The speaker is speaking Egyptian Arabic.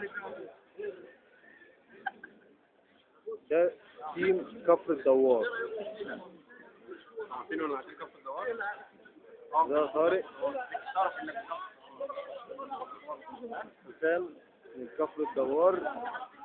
ده تيم كفر الدوار عارفين ولا عارفين كف الدوار؟ ده طارق تعرف انك حسام من كفر الدوار